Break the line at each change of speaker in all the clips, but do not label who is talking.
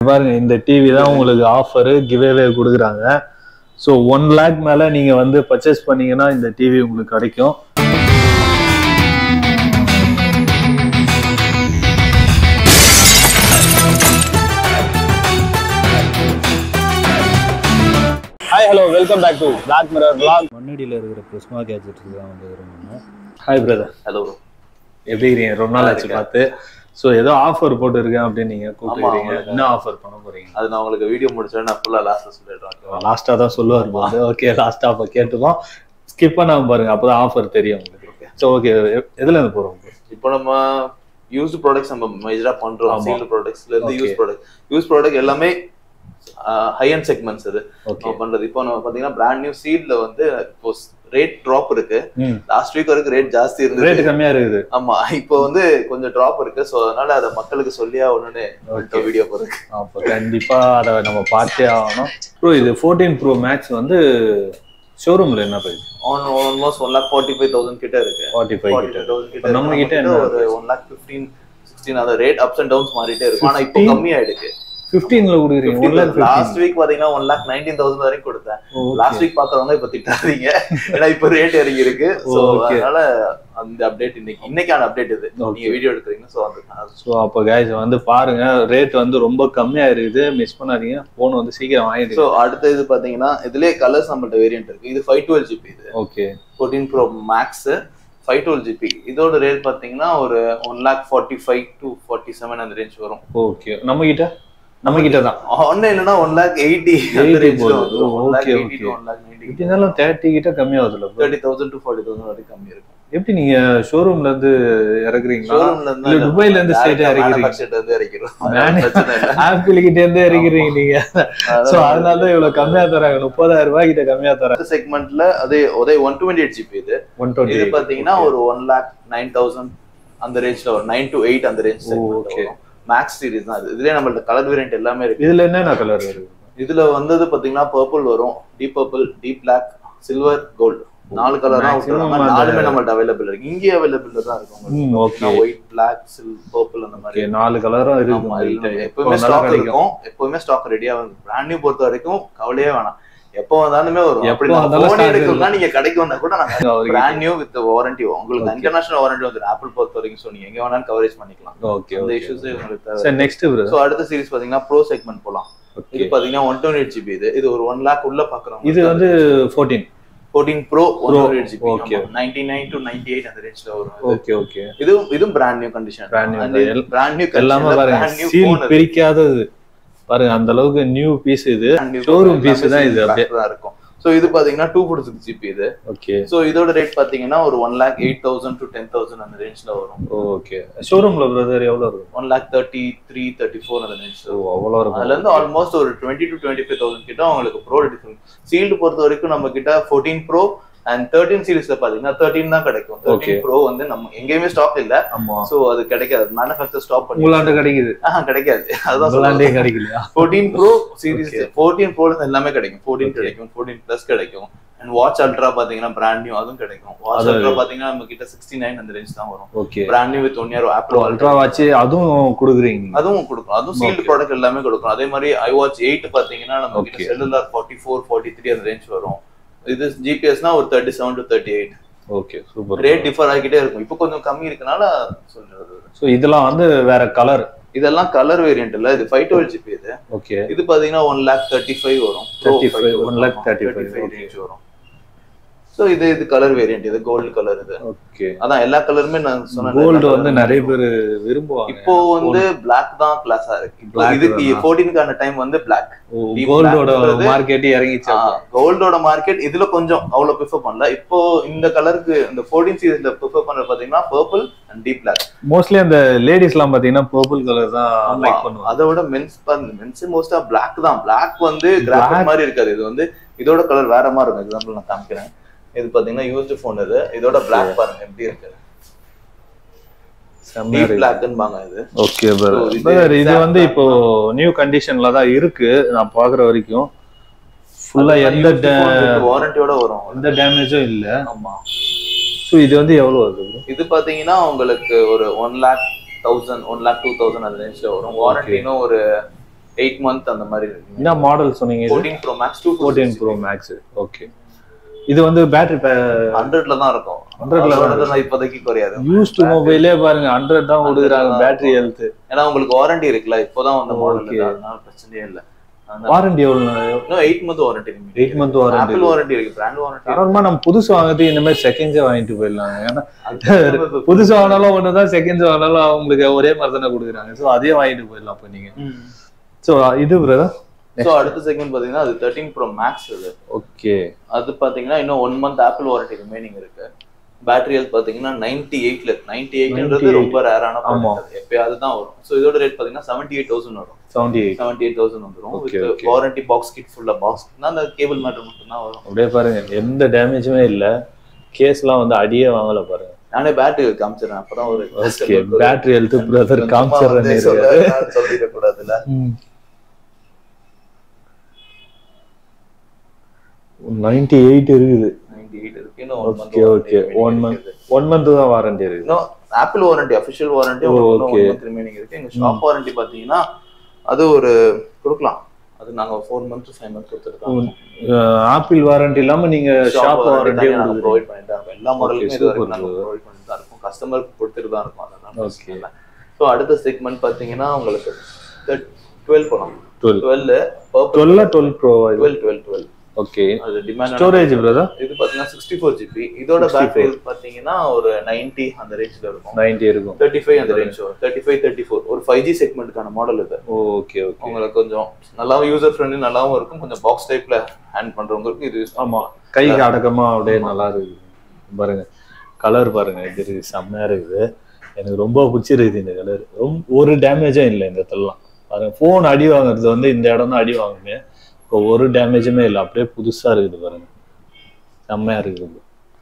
பாருங்க இந்த டிவி தான் உங்களுக்கு ஆஃபரு கிவேவே கொடுக்குறாங்க ஸோ ஒன் லேக் மேல நீங்க வந்து பர்ச்சேஸ் பண்ணீங்கன்னா இந்த டிவி உங்களுக்கு கிடைக்கும் hi hello welcome back to black mirror black மண்ணடியில் இருக்கிற பிரிஸ்மா கேஜெட்ஸ் தான் வந்து நம்ம ஹாய் பிரதர்
ஹலோ
எப்படி இருக்கீங்க ரொம்ப நாள் ஆச்சு பார்த்து ஸோ ஏதோ ஆஃபர் போட்டுருக்கேன் அப்படின்னு நீங்க கூப்பிட்டுருக்கீங்க
ஆமா.
என்ன ஆஃபர் பண்ண போறீங்க
அது நான் உங்களுக்கு வீடியோ முடிச்சேன் நான் ஃபுல்லா லாஸ்ட்ல சொல்லிடுறேன்
லாஸ்டா தான் சொல்லுவார் போது ஓகே லாஸ்டா அப்ப கேட்டுப்போம் ஸ்கிப் பண்ணாம பாருங்க அப்பதான் ஆஃபர் தெரியும் உங்களுக்கு ஸோ ஓகே எதுல இருந்து போறோம்
இப்போ நம்ம யூஸ்டு ப்ராடக்ட்ஸ் நம்ம மேஜரா பண்றோம்
ஆமா.
சீல்டு ப்ராடக்ட்ஸ்ல இருந்து
Okay.
Use product use product எல்லாமே ஹை அண்ட் செக்மெண்ட்ஸ் இது
ஓகே
நம்ம பண்றது இப்போ நம்ம பாத்தீங்கன்னா பிராண்ட் நியூ சீல்ட்ல வந்து இப்போ ரேட் ட்ராப் இருக்கு
ம்
லாஸ்ட் வீக் வரைக்கும் ரேட் ஜாஸ்தி
ரேட்
இருந்தது
கம்மியா இருக்குது
ஆமா இப்போ வந்து கொஞ்சம் ட்ராப் இருக்கு சோ அதனால அதை மக்களுக்கு சொல்லியா ஒண்ணுன்னு
Okay.
வீடியோ போறதுக்கு
அப்போ கண்டிப்பா அதை நம்ம பார்த்தே ஆகணும் ப்ரோ இது ஃபோர்டீன் ப்ரோ மேக்ஸ் வந்து ஷோரூம்ல என்ன price
on almost one lakh forty five thousand கிட்ட இருக்கு
ஃபார்ட்டி ஃபைவ்
ஃபார்ட்டி
கிட்ட
தௌசண்ட்
இப்ப
கிட்ட
நம்ம
நம்ம
கிட்ட
கிட்ட
என்ன
ஒரு ஒன் லேக் ஃபிஃப்டீன் சிக்ஸ்டீன் அந்த ரேட் அப்ஸ் அண்ட் டவுன்ஸ் மாறிட்டே இருக்கும் ஆனா இப்போ
15?
கம்மியாயிடுக்கு
ஃபிஃப்டீன்ல கொடுக்குறீங்க ஒன் லேக்
லாஸ்ட் வீக் பாத்தீங்கன்னா ஒன் லேக் நைன்டீன் தௌசண்ட் வரைக்கும் கொடுத்தேன் லாஸ்ட் வீக் பாக்குறவங்க இப்ப திட்டாதீங்க ஏன்னா இப்ப ரேட் இறங்கி இருக்கு சோ
Okay.
அதனால அந்த அப்டேட் இன்னைக்கு இன்னைக்கான அப்டேட் இது
Okay.
நீங்க வீடியோ எடுக்கிறீங்க சோ அந்த
ஸோ அப்போ கைஸ் வந்து பாருங்க ரேட் வந்து ரொம்ப கம்மியா இருக்குது மிஸ் பண்ணாதீங்க போன் வந்து சீக்கிரம்
சோ
வாங்கிடுங்க
அடுத்த இது பாத்தீங்கன்னா இதுலயே கலர்ஸ் நம்மள்ட்ட வேரியன்ட் இருக்கு இது ஃபைவ் டுவெல் ஜிபி இது
okay
fourteen pro max five twelve GB இதோட ரேட் பாத்தீங்கன்னா ஒரு one lakh forty five to forty seven அந்த ரேஞ்ச் வரும்
ஓகே நம்ம கிட்ட நம்ம கிட்ட தான்
ஆன்லைன்லனா ஒன் லேக் எயிட்டி
80 போகுது.
One lakh
Okay,
eighty to
okay.
One lakh ninety
எப்படி இருந்தாலும் தேர்ட்டி கிட்ட கம்மியாகுதுல்ல bro?
Thirty thousand to forty thousand வரைக்கும் கம்மி இருக்கும்
எப்படி நீங்க ஷோரூம்ல இருந்து இறக்குறீங்களா
ஷோரூம்ல இருந்து
இல்ல துபாய்ல இருந்து straight ஆ இறக்கிறீங்க?
மேனுஃபேக்சர்ல இருந்து இறக்கிறோம்
Manu-
பிரச்சனை இல்ல
ஆப்பிள் கிட்ட இருந்து இறக்கிறீங்க நீங்க சோ அதனால தான் இவ்வளவு கம்மியா தராங்க முப்பதாயிரம் ரூபாய் கிட்ட கம்மியா தராங்க
அடுத்த செக்மெண்ட்ல அதே அதே ஒன் டுவெண்ட்டி எயிட் ஜிபி இது
ஒன்
இது
டுவெண்ட்டி
பாத்தீங்கன்னா ஒரு ஒன் லேக் நைன் தௌசண்ட் அந்த ரேஞ்ச்ல வரும் நைன் டு எயிட் அந்த range
oh, okay.
Max series தான் இது இதுலயே நம்மள்ட்ட கலர் வேரியன்ட் எல்லாமே இருக்கு
இதுல என்னென்ன கலர் வருது
இதுல வந்தது பாத்தீங்கன்னா பர்பிள் வரும் deep purple deep black silver gold நாலு கலர் தான்
Maximum
விட்டுருக்காங்க
அந்த-
நாலுமே நம்மள்ட்ட அவைலபிள் இருக்கு இங்கே அவைலபிள் தான் இருக்கும்
ம் ஓகே
ஒயிட் பிளாக் சில் பர்பிள் அந்த மாதிரி
ஓகே நாலு கலரும் இருக்கு
ஆமா,
உங்கள்கிட்ட.
இல்ல,
எப்போ
எப்பவுமே
வேணாலும்
ஸ்டாக்
கிடைக்கும்.
இருக்கும் எப்பவுமே ஸ்டாக் ரெடியா வந்து பிராண்ட் நியூ பொறுத்த வரைக்கும் கவலையே வேணாம் எப்போ வந்தாலுமே வரும்
எப்போ
அப்படி நான்
வந்தாலும்
phone
stock
எடுக்கணும்னா நீங்க கடைக்கு வந்தா கூட நாங்க
அவர்கிட்ட.
பிராண்ட் நியூ வித் வாரண்டி உங்களுக்கு
Okay.
இன்டர்நேஷனல் வாரண்டி வந்து ஆப்பிள் பொறுத்த வரைக்கும் ஸோ நீங்க எங்க வேணாலும் கவரேஜ் பண்ணிக்கலாம்
ஓகே
அந்த
ஓகே
இஷ்யூஸ் உங்களுக்கு தேவை
சரி நெக்ஸ்ட் பிரதர்
ஸோ அடுத்த சீரிஸ் பாத்தீங்கன்னா ப்ரோ செக்மெண்ட் போலாம் இது
ஓகே
பாத்தீங்கன்னா ஒன் டுவெண்ட்டி எயிட் ஜிபி இது இது ஒரு ஒன் லேக் உள்ள பாக்குறோம்
இது வந்து 14
fourteen pro one
Pro,
twenty eight GB
okay.
Ninety nine to ninety eight அந்த ரேஞ்ச்ல வரும் இது.
ஓகே ஓகே
இதுவும் இதுவும் brand new condition
Brand new தான். எல்-
பிராண்ட் நியூ
எல்லாமே பாருங்க சீல் பிரிக்காதது பாருங்க அந்த அளவுக்கு நியூ பீஸ் இது ஷோரூம் பீஸ் தான் இது அப்படியே
தான் இருக்கும் சோ இது பாத்தீங்கன்னா டூ ஃபோர்ட்டி சிக்ஸ் ஜிபி இது
ஓகே
சோ இதோட ரேட் பாத்தீங்கன்னா ஒரு one lakh eight thousand to ten thousand அந்த ரேஞ்ச்ல வரும்
ஓகே ஷோரூம்ல பிரதர் எவ்வளவு இருக்கும்
one lakh thirty three thirty four அந்த ரேஞ்ச்ல
ஓ அவ்வளவு இருக்கும்
அதுல இருந்து ஆல்மோஸ்ட் ஒரு twenty two twenty five thousand கிட்ட உங்களுக்கு ப்ரோ டிஃபரன்ஸ் சீல்டு பொறுத்த வரைக்கும் நம்ம கிட்ட ஃபோர்டீன் ப்ரோ அண்ட் தேர்ட்டின் சீரிஸ்ல பாத்தீங்கன்னா தேர்ட்டின் தான் கிடைக்கும்
Okay.
தேர்ட்டின் ப்ரோ வந்து நம்ம எங்கேயுமே ஸ்டாக் இல்ல
ஆமா
சோ அது கிடைக்காது மேனுஃபேக்சர் ஸ்டாப் பண்ணி
உங்களாண்ட கிடைக்குது
ஆஹா கிடைக்காது அதுதான்
உங்களாண்டே கிடைக்கலையா
fourteen pro series
Okay.
Fourteen ப்ரோல எல்லாமே கிடைக்கும் ஃபோர்டீன்
Okay.
கிடைக்கும் ஃபோர்டீன் பிளஸ் கிடைக்கும் அண்ட் வாட்ச் அல்ட்ரா பாத்தீங்கன்னா பிராண்ட் நியூ அதுவும் கிடைக்கும் வாட்ச்
அது-
அல்ட்ரா பாத்தீங்கன்னா நம்ம கிட்ட சிக்ஸ்டி நைன் அந்த ரேஞ்ச் தான் வரும்
okay
brand new with one year Apple
ultra watch அதுவும் கொடுக்குறீங்க
அதுவும் கொடுக்கும் அதுவும் சீல்டு
Okay.
ப்ராடக்ட் எல்லாமே கொடுக்கும் அதே மாதிரி ஐ வாட்ச் எயிட் பாத்தீங்கன்னா நம்ம கிட்ட
Okay.
Cellular forty four forty three அந்த ரேஞ்ச் வரும் இது ஜிபிஎஸ்னா ஒரு thirty seven to thirty eight
okay super
rate differ ஆகிட்டே இருக்கும் இப்போ கொஞ்சம் கம்மி இருக்கனால சொல்றது
ஸோ இதெல்லாம் வந்து வேற கலர்
இதெல்லாம் கலர் வேரியன்ட் இல்ல இது ஃபைவ் டுவெல் ஜிபி இது
ஓகே
இது பாத்தீங்கன்னா ஒன் லேக் தேர்ட்டி ஃபைவ் வரும்
35, 1 lakh 35,
ரேஞ்ச் வரும் சோ இது இது கலர் வேரியன்ட் இது கோல்டு கலர் இது
ஓகே
அதான் எல்லா கலருமே நான் சொன்ன
கோல்டு வந்து நிறைய பேர் விரும்புவாங்க
இப்போ வந்து பிளாக் தான் கிளாஸா இருக்கு இப்போ
Black
இதுக்கு
தானா?
ஃபோர்டீன்கான டைம் வந்து பிளாக் deep
கோல்டோட
black வருது.
மார்க்கெட் இறங்கிச்சு
கோல்டோட மார்க்கெட் இதுல கொஞ்சம் அவ்வளவு ப்ரிஃபர் பண்ணல இப்போ இந்த கலருக்கு இந்த ஃபோர்டீன் சீரீஸ்ல ப்ரிஃபர் பண்றது பாத்தீங்கன்னா purple and deep black
mostly அந்த லேடிஸ் எல்லாம் பாத்தீங்கன்னா பர்பிள் கலர் தான் லைக் பண்ணுவாங்க
அதை விட மென்ஸ் மென்ஸ் மோஸ்டா பிளாக் தான் பிளாக் வந்து
Black.
கிராஃபிக் மாதிரி இருக்காது இது வந்து இதோட கலர் வேற மாதிரி இருக்கும் எக்ஸாம்பிள் நான் காமிக்கிறேன் இது பாத்தீங்கன்னா யூஸ்டு ஃபோன் இது இதோட பிளாக் பாருங்க எப்படி இருக்கு டீப் பிளாக்ன்பாங்க இது
ஓகே
So, இது
பிரதர் இது
exact
வந்து
black
இப்போ நியூ கண்டிஷன்ல தான் இருக்கு நான் பாக்குற வரைக்கும் ஃபுல்லா எந்த da-
வாரண்டியோட வரும்
எந்த டேமேஜும் இல்ல
ஆமா
ஸோ இது வந்து எவ்வளவு வருது bro?
இது பாத்தீங்கன்னா உங்களுக்கு ஒரு one lakh thousand one lakh two thousand அந்த ரேஞ்ச்ல வரும் வாரண்டினும் ஒரு எயிட் மந்த் அந்த மாதிரி
என்ன மாடல் சொன்னீங்க இது
fourteen pro max to
fourteen pro max okay இது வந்து பேட்டரி
ஹண்ட்ரட்ல தான் இருக்கும்
100 ல தான்
அதோட தான் இப்போதைக்கு குறையாது
யூஸ்டு மொபைலே பாருங்க ஹண்ட்ரட் தான் கொடுக்குறாங்க பேட்டரி ஹெல்த்
ஏன்னா உங்களுக்கு வாரண்டி இருக்குல்ல இப்போதான் வந்த மாடல்
Okay.
அதனால பிரச்சனையே இல்ல
வாரண்டி எவ்வளவு
இன்னும் eight month warranty
eight month warranty
Apple warranty இருக்கு பிராண்ட் வாரண்டி
சாதாரணமா நம்ம புதுசு வாங்குறது இந்த மாதிரி செகண்ட்ஸே வாங்கிட்டு போயிடலாங்க ஏன்னா புதுசு வாங்கினாலும் ஒண்ணுதான் செகண்ட்ஸ் வாங்கினாலும் அவங்களுக்கு ஒரே மாதிரி தானே கொடுக்குறாங்க ஸோ அதே வாங்கிட்டு போயிடலாம் இப்போ நீங்க ஸோ இது பிரதர்
சோ அடுத்த செக்மெண்ட் பாத்தீங்கன்னா அது தேர்ட்டின் ப்ரோ மேக்ஸ் அது
ஓகே
அது பாத்தீங்கன்னா இன்னும் one month Apple warranty remaining இருக்கு பேட்டரி ஹெல்த் பாத்தீங்கன்னா நைன்டி எயிட்ல நைன்டி எயிட்ன்றது
98.
ரொம்ப ரேரான
ஆமா.
எப்பயாவது தான் வரும் சோ இதோட ரேட் பாத்தீங்கன்னா செவன்டி எயிட் தௌசண்ட் வரும்
seventy eight
seventy eight thousand வந்துரும்
Okay,
with
okay.
Warranty box kit ஃபுல்லா பாக்ஸ் அந்த கேபிள் மேட்டர் மட்டும் தான் வரும்
அப்படியே பாருங்க எந்த டேமேஜுமே இல்ல கேஸ்லாம் வந்து அடியே வாங்கல பாருங்க
நானே பேட்டரி காமிச்சிடறேன் அப்பதான் ஒரு
ஓகே பேட்டரி ஹெல்த் பிரதர்
சும்மா வந்து
காமிச்சிடுறேன்
சொல்ல- சொல்லிடக்கூடாதுல்ல
நைன்டி எயிட் இருக்குது
98 இருக்கு இன்னும் one month
okay
warranty
okay
remaining
one month
இருக்குது.
ஒன் மந்த் தான் வாரண்டி இருக்கு
இன்னும் Apple warranty official warranty
oh, okay.
Remaining இருக்கு எங்க ஷாப் வாரண்டி பாத்தீங்கன்னா அது ஒரு கொடுக்கலாம் அது நாங்க ஃபோர் மந்த் ஃபைவ் மந்த் கொடுத்துருக்கோம்
ஆப்பிள் வாரண்டி இல்லாம நீங்க ஷாப் வாரண்டி
நாங்க ப்ரொவைட் பண்ணிட்டு தான் இருக்கோம் எல்லா மாடலுமே இது வரைக்கும்
super.
நாங்க ப்ரொவைட் பண்ணிட்டு தான் இருக்கோம் கஸ்டமருக்கு கொடுத்துட்டு தான் இருக்கோம் அதெல்லாம்
Okay.
ஸோ அடுத்த செக்மெண்ட் பாத்தீங்கன்னா உங்களுக்கு டுவெல் போனோம்
twelve
twelve
twelve twelve pro
twelve twelve twelve
okay
அது டிமாண்ட்
ஸ்டோரேஜ் பிரதர்
இது பாத்தீங்கன்னா சிக்ஸ்டி ஃபோர் ஜிபி இதோட
64.
பேட்டரி பாத்தீங்கன்னா ஒரு நைன்டி அந்த ரேஞ்ச்ல இருக்கும்
நைன்டி இருக்கும்
தேர்ட்டி ஃபைவ் அந்த ரேஞ்ச் வரும் தேர்ட்டி ஃபைவ் தேர்ட்டி ஃபோர் ஒரு ஃபைவ் ஜி செக்மெண்ட்டுக்கான மாடல் இது
ஓகே ஓகே
உங்களுக்கு கொஞ்சம் நல்லாவும் யூசர் ஃப்ரெண்ட்லி நல்லாவும் இருக்கும் கொஞ்சம் பாக்ஸ் டைப்ல ஹேண்ட் பண்றவங்களுக்கு இது யூஸ்
ஆமா கைக்கு அடக்கமா அப்படியே நல்லா இருக்குது பாருங்க கலர் பாருங்க இது இருக்கு செம்மையா இருக்குது எனக்கு ரொம்ப பிடிச்சிருக்குது இந்த கலர் ரொம்ப ஒரு டேமேஜும் இல்லை இந்த இடத்துலலாம் பாருங்க ஃபோன் அடி வாங்குறது வந்து இந்த இடம் தான் அடி வாங்குங்க இப்போ ஒரு டேமேஜுமே இல்லை அப்படியே புதுசா இருக்குது பாருங்க செம்மையா இருக்குது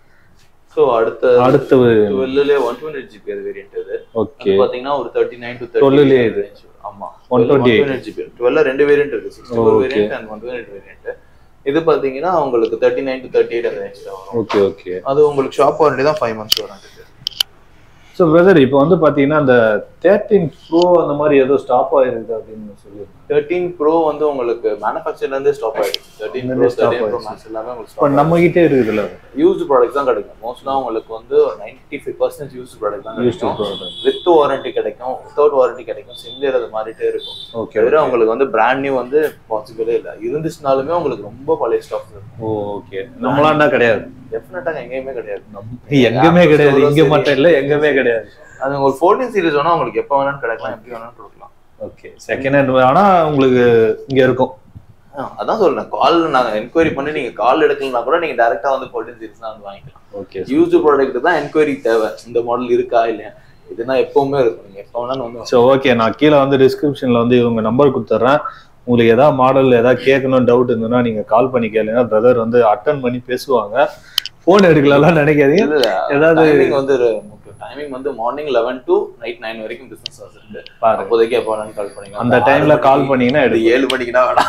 ஸோ அடுத்த
அடுத்து
டுவெல்லே ஒன் டுவெண்ட்டி ஜிபி அது வேரியன்ட் இது
ஓகே
அது பாத்தீங்கன்னா ஒரு தேர்ட்டி நைன் டு
12 லயே இது.
ஆமா
128.
ஜிபி டுவெல்ல ரெண்டு வேரியன்ட் இருக்கு sixty four
Okay.
Variant and one twenty variant இது பாத்தீங்கன்னா உங்களுக்கு thirty nine to thirty eight அந்த ரேஞ்சில் வரும்
ஓகே ஓகே
அது உங்களுக்கு ஷாப் வாரண்டி தான் ஃபைவ் மந்த்ஸ் வரும் அதுக்கு
ஸோ பிரதர் இப்போ வந்து பாத்தீங்கன்னா அந்த தேர்ட்டின் ப்ரோ அந்த மாதிரி ஏதோ ஸ்டாப் ஆயிருக்கு அப்படின்னு சொல்லியிருந்தாங்க
தேர்ட்டீன் ப்ரோ வந்து உங்களுக்கு மேனுஃபேக்சர்ல இருந்தே ஸ்டாப் ஆயிடுச்சு தேர்ட்டீன்
இங்க
ப்ரோ
இருந்தே stop
தேர்ட்டீன் ப்ரோ
ஆயிடுச்சு.
மேக்ஸ் எல்லாமே உங்களுக்கு
இப்போ
stop
நம்ம கிட்டே இருக்குதுல்ல
யூஸ்டு ப்ராடக்ட் தான் கிடைக்கும் மோஸ்ட்லாம் உங்களுக்கு வந்து ninety five percent used product தான்
யூஸ் டு
கிடைக்கும் வித் வாரண்டி கிடைக்கும் வித்தவுட் வாரண்டி கிடைக்கும் சிம்லர் அது மாறிட்டே இருக்கும்
ஓகே
தவிர உங்களுக்கு வந்து பிராண்ட் நியூ வந்து பாசிபிளே இல்லை இருந்துச்சுனாலுமே உங்களுக்கு ரொம்ப பழைய ஸ்டாக் இருக்கும்
ஓகே நம்மளாண்டா கிடையாது
டெஃபினட்டாக எங்கேயுமே கிடையாது
எங்கேயுமே கிடையாது இங்க மட்டும் இல்ல எங்கேயுமே கிடையாது
அது உங்களுக்கு ஃபோர்டீன் சீரிஸ் வேணா உங்களுக்கு எப்போ வேணாலும் கிடைக்கலாம் எப்படி வேணாலும் கொடுக்கலாம்
ஓகே செகண்ட் ஹேண்ட் ஆனா உங்களுக்கு இங்க இருக்கும்
ஆ, அதான் சொல்றேன் கால் நாங்க என்கொயரி பண்ணி நீங்க கால் எடுக்கலனா கூட நீங்க டைரக்டா வந்து ஃபோர்டீன் சீரிஸ் தான் வந்து வாங்கிக்கலாம்
ஓகே
யூஸ்டு ப்ராடக்ட் தான் என்கொயரி தேவை இந்த மாடல் இருக்கா இல்லையா இதுனா எப்பவுமே இருக்கும் நீங்க எப்போ வேணாலும் வந்து
ஸோ ஓகே நான் கீழே வந்து டிஸ்கிரிப்ஷன்ல வந்து இவங்க நம்பர் கொடுத்துட்றேன் உங்களுக்கு ஏதாவது மாடல் ஏதாவது கேட்கணும் டவுட் இருந்ததுன்னா நீங்க கால் பண்ணி கேளுங்க பிரதர் வந்து அட்டன் பண்ணி பேசுவாங்க ஃபோன் எடுக்கலாம் நினைக்காதீங்க
இல்ல,
ஏதாவது
டைமிங் வந்து ஒரு முக்கியம் டைமிங் வந்து morning eleven to night nine வரைக்கும் பிசினஸ் ஹவர்ஸ் இருக்கு
பாருங்க
அப்போதைக்கு எப்போ வேணாலும் கால் பண்ணிக்கலாம்
அந்த டைம்ல கால் பண்ணீங்கன்னா
இது
எடுக்கும்
ஏழு மணிக்குனா வேணாம்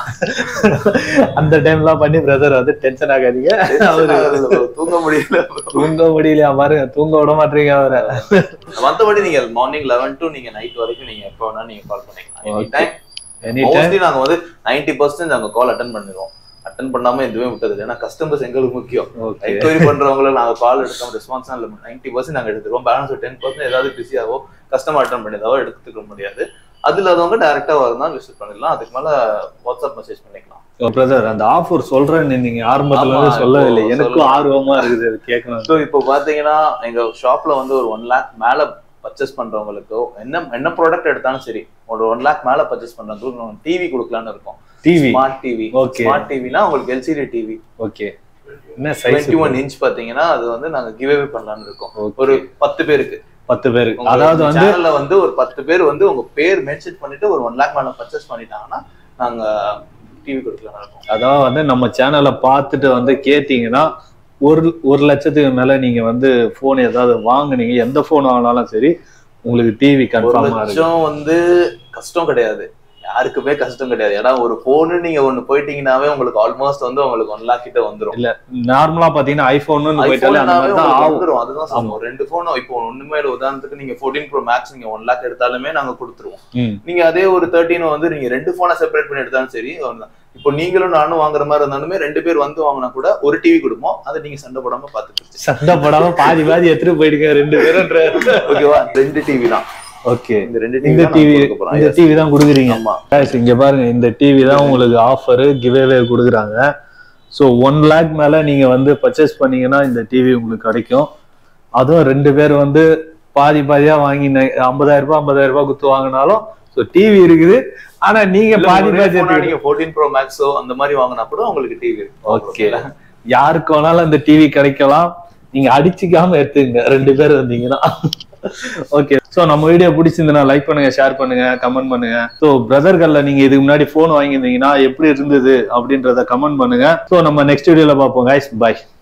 அந்த டைம்லாம் பண்ணி பிரதர் வந்து டென்ஷன் ஆகாதீங்க அவரு
தூங்க முடியல
தூங்க முடியலையா பாருங்க தூங்க விட மாட்டீங்க அவரை
மத்தபடி நீங்க மார்னிங் லெவன் டு நீங்க நைட் வரைக்கும் நீங்க எப்போ வேணாலும் நீங்க கால் பண்ணிக்கலாம் any
Okay.
Time
any time
mostly நாங்க வந்து நைன்டி பர்சன்ட் நாங்க கால் அட்டன் பண்ணிடுவோம் அட்டன் பண்ணாம எதுவுமே விட்டது ஏன்னா கஸ்டமர்ஸ் எங்களுக்கு முக்கியம்
ஓகே
என்கொயரி பண்றவங்கள நாங்க கால் எடுக்காம ரெஸ்பான்ஸ் இல்லை நைன்டி பர்சன்ட் நாங்க எடுத்துருவோம் பேலன்ஸ் ஒரு டென் பர்சன்ட் ஏதாவது பிஸியாவோ கஸ்டமர் அட்டன் பண்ணியதாவோ எடுத்துக்க முடியாது அது இல்லாதவங்க டேரக்டா வரதான் விசிட் பண்ணிடலாம் அதுக்கு மேல வாட்ஸ்அப் மெசேஜ் பண்ணிக்கலாம்
பிரதர் அந்த ஆஃபர் சொல்றேன்னு நீங்க ஆரம்பத்துல
ஆமா,
இருந்து சொல்லவில்லை
இப்போ
எனக்கும்
சொல்லலாம்.
ஆர்வமா இருக்குது அது கேட்கணும்
ஸோ இப்போ பாத்தீங்கன்னா எங்க ஷாப்ல வந்து ஒரு ஒன் லேக் மேல பர்ச்சேஸ் பண்றவங்களுக்கோ என்ன என்ன ப்ராடக்ட் எடுத்தாலும் சரி ஒரு ஒன் லேக் மேல பர்ச்சேஸ் பண்றவங்களுக்கு டிவி கொடுக்கலான்னு இருக்கோம்
TV
smart TV
Okay.
Smart டிவினா உங்களுக்கு எல்சிடி டிவி
ஓகே என்ன சைஸ்
டுவெண்ட்டி ஒன் இன்ச் பாத்தீங்கன்னா அது வந்து நாங்க கிவ் அவே பண்ணலாம்னு இருக்கோம்
Okay.
ஒரு பத்து பேருக்கு
பத்து பேருக்கு
உங்க
அதாவது வந்து
சேனல்ல வந்து ஒரு பத்து பேர் வந்து உங்க பேர் மென்ஷன் பண்ணிட்டு ஒரு ஒன் லேக் மேல பர்ச்சேஸ் பண்ணிட்டாங்கன்னா நாங்க டிவி கொடுக்கலாம் இருக்கோம்
அதாவது வந்து நம்ம சேனலை பார்த்துட்டு வந்து கேட்டீங்கன்னா ஒரு ஒரு லட்சத்துக்கு மேல நீங்க வந்து போன் ஏதாவது வாங்குனீங்க எந்த போன் வாங்கினாலும் சரி உங்களுக்கு டிவி
ஒரு
கன்ஃபார்மா இருக்கு
லட்சம் வந்து கஷ்டம் கிடையாது யாருக்குமே கஷ்டம் கிடையாது ஏன்னா ஒரு போனு நீங்க ஒண்ணு போயிட்டீங்கன்னாவே உங்களுக்கு ஆல்மோஸ்ட் வந்து உங்களுக்கு ஒன் லேக் கிட்ட வந்துரும்
நார்மலா பாத்தீங்கன்னா ஐபோன் போயிட்டாலே அந்த
ஐபோன்னாவே
மாதிரி தான்
உங்களுக்கு
ஆகும்
வந்துரும் அதுதான் சொல்லுவோம் ரெண்டு போன் இப்போ ஒண்ணுமே இல்ல உதாரணத்துக்கு நீங்க 14 ப்ரோ மேக்ஸ் நீங்க ஒன் லேக் எடுத்தாலுமே நாங்க கொடுத்துருவோம்
ம்.
நீங்க அதே ஒரு தேர்ட்டின் வந்து நீங்க ரெண்டு போனை செப்பரேட் பண்ணி எடுத்தாலும் சரி ஒண்ணுதான். இப்போ நீங்களும் நானும் வாங்குற மாதிரி இருந்தாலுமே ரெண்டு பேர் வந்து வாங்கினா கூட ஒரு டிவி கொடுப்போம் அதை நீங்க சண்டை போடாம பாத்துட்டு
சண்டை போடாம பாதி பாதி எடுத்துட்டு போயிடுங்க ரெண்டு பேருன்ற
ஓகேவா ரெண்டு டிவி தான்
ஓகே
இந்த ரெண்டு
இந்த
டிவி
டிவி இந்த டிவி தான் கொடுக்குறீங்க
ஆமா
Guys, இங்க பாருங்க இந்த டிவி தான் உங்களுக்கு ஆஃபர் கிவேவே கொடுக்குறாங்க ஸோ ஒன் லேக் மேல நீங்க வந்து பர்ச்சேஸ் பண்ணீங்கன்னா இந்த டிவி உங்களுக்கு கிடைக்கும் அதுவும் ரெண்டு பேர் வந்து பாதி பாதியா வாங்கி ஐம்பதாயிரம் ரூபாய் ஐம்பதாயிரம் ரூபாய் குத்து வாங்கினாலும் ஸோ டிவி இருக்குது ஆனா நீங்க
இல்ல,
பாதி
ஒரே
பாதி
phone ஆ
எடுத்துக்கிட்டு-
நீங்க 14 ப்ரோ மேக்ஸோ அந்த மாதிரி வாங்கினா கூட உங்களுக்கு டிவி இருக்கு
ஓகே யாருக்கு வேணாலும் இந்த டிவி கிடைக்கலாம் நீங்க அடிச்சுக்காம எடுத்துங்க ரெண்டு பேர் வந்தீங்கன்னா ஓகே சோ நம்ம வீடியோ பிடிச்சிருந்தனா லைக் பண்ணுங்க ஷேர் பண்ணுங்க கமெண்ட் பண்ணுங்க சோ பிரதர்கள்ல நீங்க இதுக்கு முன்னாடி போன் வாங்கியிருந்தீங்கன்னா எப்படி இருந்தது அப்படின்றத கமெண்ட் பண்ணுங்க சோ நம்ம நெக்ஸ்ட் வீடியோல பார்ப்போம் guys பை